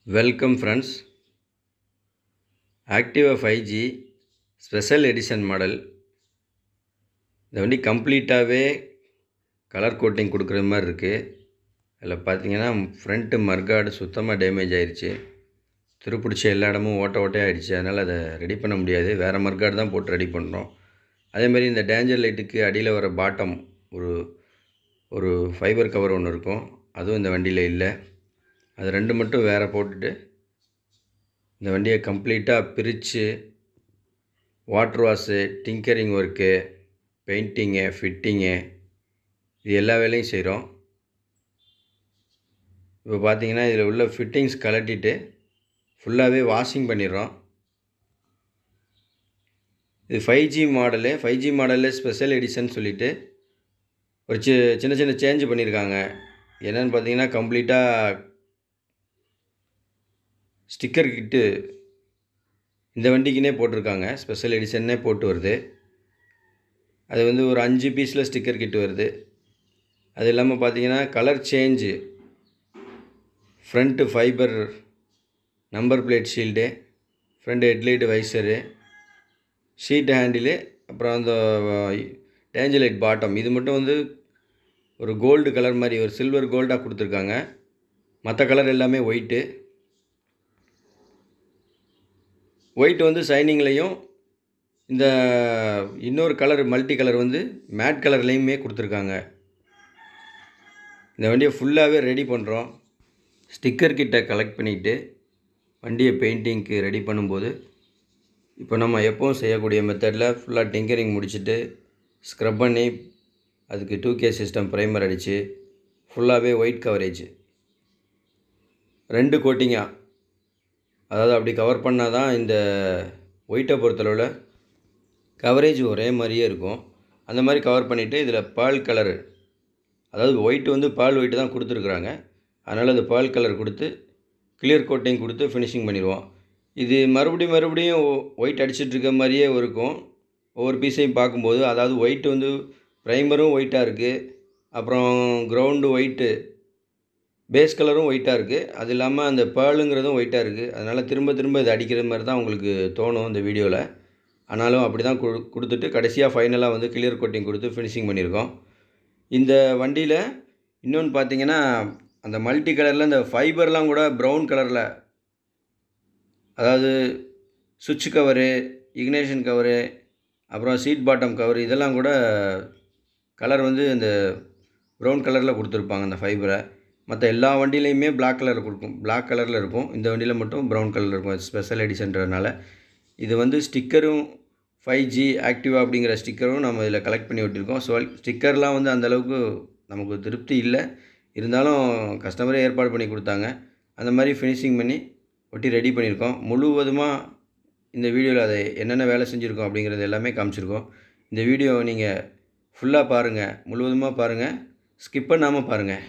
welcome friends Activa five G special edition model இந்த வண்டி கம்ப்ளீட்டாகவே colour coating கொடுக்குற மாதிரி இருக்குது அதில் பார்த்தீங்கன்னா ஃப்ரண்ட்டு மர்காடு சுத்தமாக டேமேஜ் ஆயிடுச்சு துருப்பிடிச்ச எல்லா இடமும் ஓட்ட ஓட்டையாக ஆயிடுச்சு அதனால் அதை ரெடி பண்ண முடியாது வேறு மர்காடு தான் போட்டு ரெடி பண்ணுறோம் அதேமாதிரி இந்த டேஞ்சர் லைட்டுக்கு அடியில் வர பாட்டம் ஒரு ஒரு ஃபைபர் கவர் ஒன்று இருக்கும் அதுவும் இந்த வண்டியில் இல்லை அது ரெண்டு மட்டும் வேறு போட்டுட்டு இந்த வண்டியை கம்ப்ளீட்டாக பிரித்து water wash tinkering work painting fitting இது எல்லா வேலையும் செய்கிறோம் இப்போ பார்த்தீங்கன்னா இதில் உள்ள ஃபிட்டிங்ஸ் கலட்டிட்டு ஃபுல்லாகவே வாஷிங் பண்ணிடுறோம் இது five G model five G மாடலில் ஸ்பெஷல் எடிஷன் சொல்லிவிட்டு ஒரு சி சின்ன சின்ன சேஞ்ச் பண்ணியிருக்காங்க என்னென்னு பார்த்தீங்கன்னா கம்ப்ளீட்டாக ஸ்டிக்கர் கிட்டு இந்த வண்டிக்குனே போட்டிருக்காங்க ஸ்பெஷல் எடிஷன்னே போட்டு வருது அது வந்து ஒரு அஞ்சு பீஸில் ஸ்டிக்கர் கிட்டு வருது அது இல்லாமல் பார்த்தீங்கன்னா colour change front fibre number plate shield front headlight visor sheet handle அப்புறம் அந்த டேஞ்சர் லைட் பாட்டம் இது மட்டும் வந்து ஒரு கோல்டு கலர் மாதிரி ஒரு சில்வர் கோல்டாக கொடுத்துருக்காங்க மற்ற கலர் எல்லாமே ஒயிட்டு ஒயிட் வந்து ஷைனிங்லேயும் இந்த இன்னொரு கலர் மல்டி கலர் வந்து மேட் கலர்லேயுமே கொடுத்துருக்காங்க இந்த வண்டியை ஃபுல்லாகவே ரெடி பண்ணுறோம் ஸ்டிக்கர் கிட்ட கலெக்ட் பண்ணிக்கிட்டு வண்டியை பெயிண்டிங்க்கு ரெடி பண்ணும்போது இப்போ நம்ம எப்போவும் செய்யக்கூடிய மெத்தடில் ஃபுல்லாக டிங்கரிங் முடிச்சுட்டு ஸ்க்ரப் பண்ணி அதுக்கு டூ கே சிஸ்டம் ப்ரைமர் அடித்து ஃபுல்லாகவே ஒயிட் கவரேஜ் ரெண்டு கோட்டிங்காக அதாவது அப்படி கவர் பண்ணால் தான் இந்த ஒயிட்டை பொறுத்தளவில் கவரேஜ் ஒரே மாதிரியே இருக்கும் அந்த மாதிரி கவர் பண்ணிவிட்டு இதில் பால் கலரு அதாவது ஒயிட் வந்து பால் ஒயிட்டு தான் கொடுத்துருக்குறாங்க அதனால் அது பால் கலர் கொடுத்து கிளியர் கோட்டிங் கொடுத்து ஃபினிஷிங் பண்ணிடுவோம் இது மறுபடியும் மறுபடியும் ஒயிட் அடிச்சிட்ருக்க மாதிரியே இருக்கும் ஒவ்வொரு பீஸையும் பார்க்கும்போது அதாவது ஒயிட் வந்து ப்ரைமரும் ஒயிட்டாக இருக்குது அப்புறம் கிரவுண்டு ஒயிட்டு பேஸ் கலரும் ஒயிட்டாக இருக்குது அது இல்லாமல் அந்த பேர்லுங்கிறதும் ஒயிட்டாக இருக்குது அதனால் திரும்ப திரும்ப இது அடிக்கிற மாதிரி தான் உங்களுக்கு தோணும் இந்த வீடியோவில் ஆனாலும் அப்படி தான் கொடு கொடுத்துட்டு கடைசியாக ஃபைனலாக வந்து கிளியர் கோட்டிங் கொடுத்து ஃபினிஷிங் பண்ணியிருக்கோம் இந்த வண்டியில் இன்னொன்று பார்த்தீங்கன்னா அந்த மல்டி கலரில் இந்த ஃபைபர்லாம் கூட ப்ரௌன் கலரில் அதாவது சுவிட்ச் கவரு இக்னேஷன் கவரு அப்புறம் சீட் பாட்டம் கவர் இதெல்லாம் கூட கலர் வந்து இந்த ப்ரௌன் கலரில் கொடுத்துருப்பாங்க அந்த ஃபைபரை மற்ற எல்லா வண்டியிலையுமே பிளாக் கலர் கொடுக்கும் பிளாக் கலரில் இருக்கும் இந்த வண்டியில் மட்டும் ப்ரௌன் கலரில் இருக்கும் ஸ்பெஷல் எடிஷன்றதுனால இது வந்து ஸ்டிக்கரும் ஃபைவ் ஜி ஆக்டிவா அப்படிங்கிற ஸ்டிக்கரும் நம்ம இதில் கலெக்ட் பண்ணி விட்டுருக்கோம் ஸோ ஸ்டிக்கர்லாம் வந்து அந்தளவுக்கு நமக்கு திருப்தி இல்லை இருந்தாலும் கஸ்டமரே ஏற்பாடு பண்ணி கொடுத்தாங்க அந்த மாதிரி ஃபினிஷிங் பண்ணி ஒட்டி ரெடி பண்ணியிருக்கோம் முழுவதுமாக இந்த வீடியோவில் அதை என்னென்ன வேலை செஞ்சுருக்கோம் அப்படிங்கிறது எல்லாமே காமிச்சிருக்கோம் இந்த வீடியோவை நீங்கள் ஃபுல்லாக பாருங்கள் முழுவதுமாக பாருங்கள் ஸ்கிப் பண்ணாமல் பாருங்கள்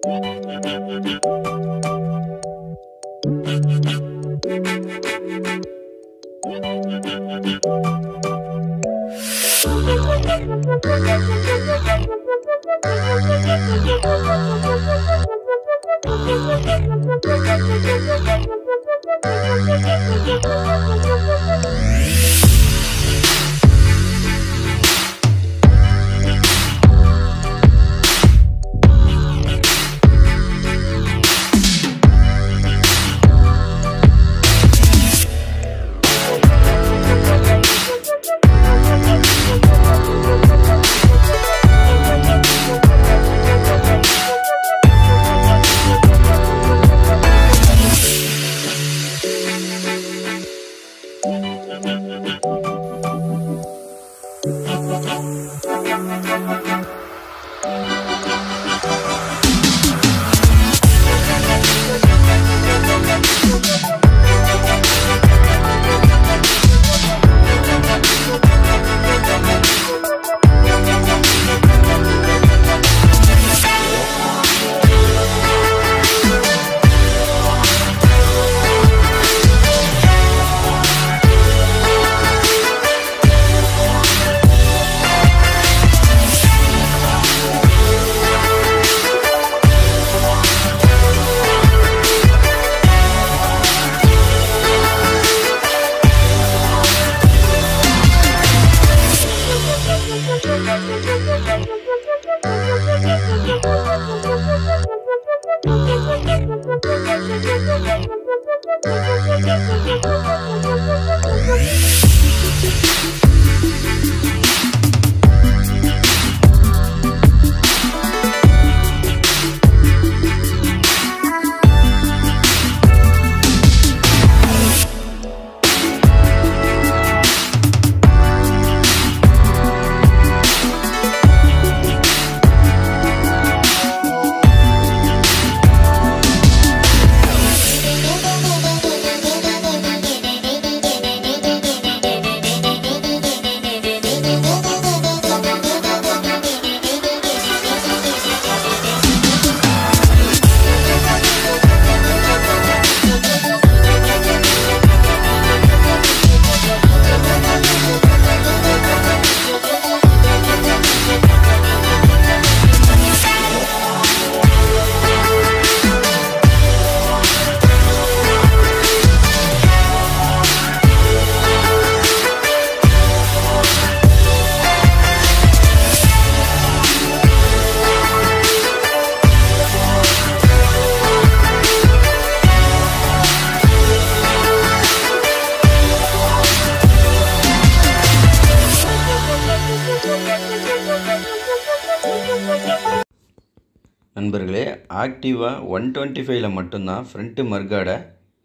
நண்பர்களே ஆக்டிவா ஒன் டுவெண்ட்டி ஃபைவ்ல மட்டும்தான் ஃப்ரண்ட்டு மர்காடை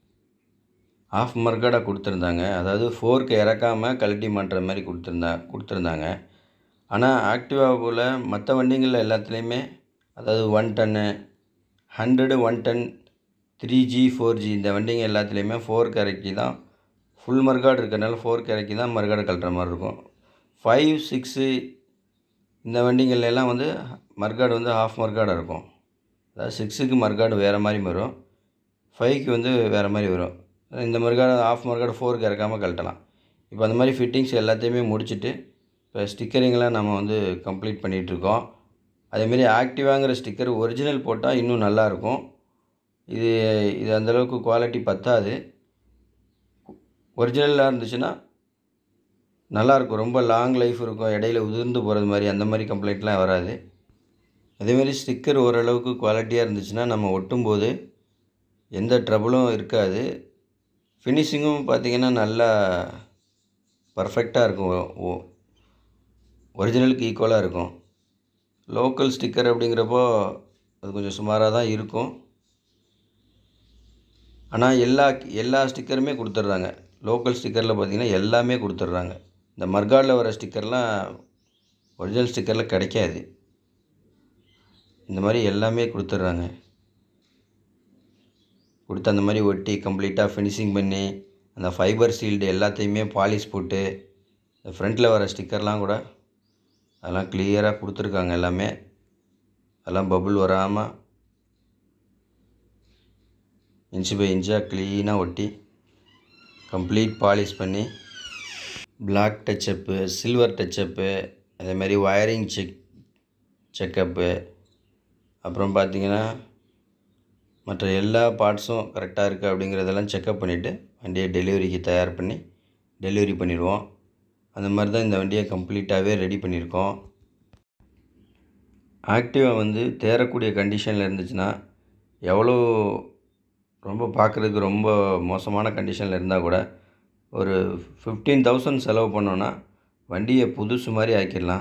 ஆஃப் மர்காடாக கொடுத்துருந்தாங்க அதாவது ஃபோர்க்கு இறக்காமல் கழட்டி மாட்டுற மாதிரி கொடுத்துருந்தா கொடுத்துருந்தாங்க ஆனால் ஆக்டிவா போல் மற்ற வண்டிங்களில் எல்லாத்துலேயுமே அதாவது one ten hundred one ten three G four G இந்த வண்டிங்க எல்லாத்துலேயுமே ஃபோர்க்கு இறக்கி தான் ஃபுல் மர்காடு இருக்கிறனால ஃபோர்க்கு இறக்கி தான் மர்காடு கழட்டுற மாதிரி இருக்கும் ஃபைவ் சிக்ஸு இந்த வண்டிங்கள்ல எல்லாம் வந்து மர்காடு வந்து ஆஃப் மர்காடாக இருக்கும் அதாவது சிக்ஸுக்கு மர்காடு வேறு மாதிரி வரும் ஃபைவ்க்கு வந்து வேறு மாதிரி வரும் இந்த மர்காடு ஆஃப் மர்காடு ஃபோருக்கு இறக்காமல் கழட்டலாம் இப்போ அந்த மாதிரி ஃபிட்டிங்ஸ் எல்லாத்தையுமே முடிச்சுட்டு இப்போ ஸ்டிக்கரிங்லாம் நம்ம வந்து கம்ப்ளீட் பண்ணிகிட்ருக்கோம் அதேமாரி ஆக்டிவாங்கிற ஸ்டிக்கர் ஒரிஜினல் போட்டால் இன்னும் நல்லாயிருக்கும் இது இது அந்தளவுக்கு குவாலிட்டி பத்தாது ஒரிஜினலாக இருந்துச்சுன்னா நல்லாயிருக்கும் ரொம்ப லாங் லைஃப் இருக்கும் இடையில உதிர்ந்து போகிறது மாதிரி அந்த மாதிரி கம்ப்ளைண்ட்லாம் வராது அதேமாரி ஸ்டிக்கர் ஓரளவுக்கு குவாலிட்டியாக இருந்துச்சுன்னா நம்ம ஒட்டும்போது எந்த ட்ரபுளும் இருக்காது ஃபினிஷிங்கும் பார்த்திங்கன்னா நல்லா பர்ஃபெக்டாக இருக்கும் ஓ ஒரிஜினலுக்கு ஈக்குவலாக இருக்கும் லோக்கல் ஸ்டிக்கர் அப்படிங்கிறப்போ அது கொஞ்சம் சுமாராக தான் இருக்கும் ஆனால் எல்லா எல்லா ஸ்டிக்கருமே கொடுத்துட்றாங்க லோக்கல் ஸ்டிக்கரில் பார்த்திங்கன்னா எல்லாமே கொடுத்துட்றாங்க இந்த மர்காடில் வர ஸ்டிக்கர்லாம் ஒரிஜினல் ஸ்டிக்கரில் கிடைக்காது இந்த மாதிரி எல்லாமே கொடுத்துட்றாங்க கொடுத்து அந்த மாதிரி ஒட்டி கம்ப்ளீட்டாக ஃபினிஷிங் பண்ணி அந்த ஃபைபர் சீல்டு எல்லாத்தையுமே பாலிஷ் போட்டு இந்த ஃப்ரண்ட்டில் வர ஸ்டிக்கர்லாம் கூட அதெல்லாம் கிளியராக கொடுத்துருக்காங்க எல்லாமே அதெல்லாம் பபுள் வராமல் இன்ச்சு பை இன்ச்சாக க்ளீனாக ஒட்டி கம்ப்ளீட் பாலிஷ் பண்ணி பிளாக் டச்சப்பு சில்வர் டச்சப்பு அதேமாதிரி வயரிங் செக் செக்கப்பு அப்புறம் பார்த்திங்கன்னா மற்ற எல்லா பார்ட்ஸும் கரெக்டாக இருக்குது அப்படிங்கிறதெல்லாம் செக்கப் பண்ணிவிட்டு வண்டியை டெலிவரிக்கு தயார் பண்ணி டெலிவரி பண்ணிடுவோம் அந்த மாதிரி தான் இந்த வண்டியை கம்ப்ளீட்டாகவே ரெடி பண்ணியிருக்கோம் ஆக்டிவா வந்து தேரக்கூடிய கண்டிஷனில் இருந்துச்சுன்னா எவ்வளோ ரொம்ப பார்க்குறதுக்கு ரொம்ப மோசமான கண்டிஷனில் இருந்தால் கூட ஒரு ஃபிஃப்டீன் தௌசண்ட் செலவு பண்ணோன்னா வண்டியை புதுசு மாதிரி ஆக்கிடலாம்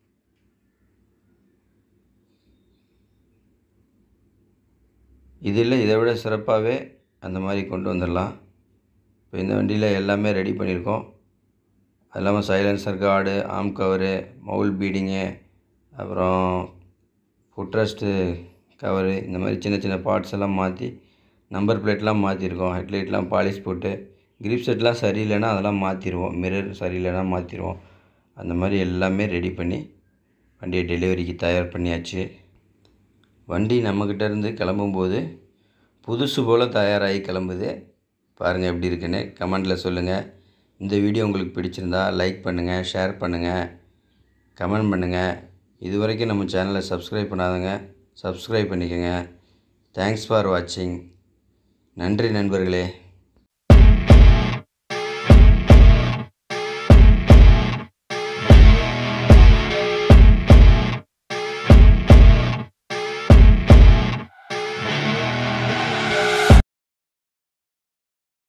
இதில் இதை விட சிறப்பாகவே அந்த மாதிரி கொண்டு வந்துடலாம் இப்போ இந்த வண்டியில் எல்லாமே ரெடி பண்ணியிருக்கோம் அது இல்லாமல் silencer guard arm cover mould beading அப்புறம் ஃபுட்ரெஸ்ட்டு கவரு இந்த மாதிரி சின்ன சின்ன பார்ட்ஸ் எல்லாம் மாற்றி நம்பர் பிளேட்லாம் மாற்றிருக்கோம் ஹெட்லைட்லாம் பாலிஷ் போட்டு கிரிப் செட்லாம் சரியில்லைன்னா அதெல்லாம் மாற்றிடுவோம் மிரர் சரியில்லைன்னா மாற்றிடுவோம் அந்த மாதிரி எல்லாமே ரெடி பண்ணி வண்டியை டெலிவரிக்கு தயார் பண்ணியாச்சு வண்டி நம்மக்கிட்ட இருந்து கிளம்பும்போது புதுசு போல் தயாராகி கிளம்புது பாருங்கள் எப்படி இருக்குன்னு கமெண்டில் சொல்லுங்கள் இந்த வீடியோ உங்களுக்கு பிடிச்சிருந்தா லைக் பண்ணுங்கள் ஷேர் பண்ணுங்கள் கமெண்ட் பண்ணுங்கள் இது வரைக்கும் நம்ம சேனலை சப்ஸ்கிரைப் பண்ணாதவங்க சப்ஸ்கிரைப் பண்ணிக்கோங்க தேங்க்ஸ் ஃபார் வாட்சிங் நன்றி நண்பர்களே